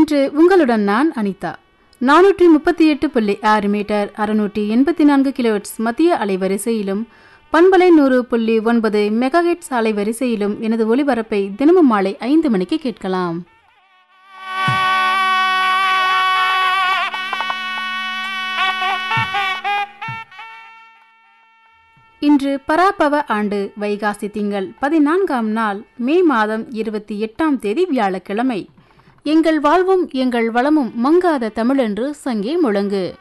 இன்று உங்களுடன் நான் அனிதா நானூற்றி முப்பத்தி எட்டு புள்ளி ஆறு மீட்டர் அறுநூற்றி எண்பத்தி நான்கு கிலோஹெட்ஸ் மத்திய அலைவரிசையிலும் பண்பலை நூறு புள்ளி ஒன்பது மெகாஹெட்ஸ் அலைவரிசையிலும் எனது ஒலிபரப்பை தினமும் மாலை ஐந்து மணிக்கு கேட்கலாம் இன்று பராபவ ஆண்டு வைகாசி திங்கள் பதினான்காம் நாள் மே மாதம் இருபத்தி எட்டாம் தேதி வியாழக்கிழமை எங்கள் வாழ்வும் எங்கள் வளமும் மங்காத தமிழென்று சங்கே முழங்கு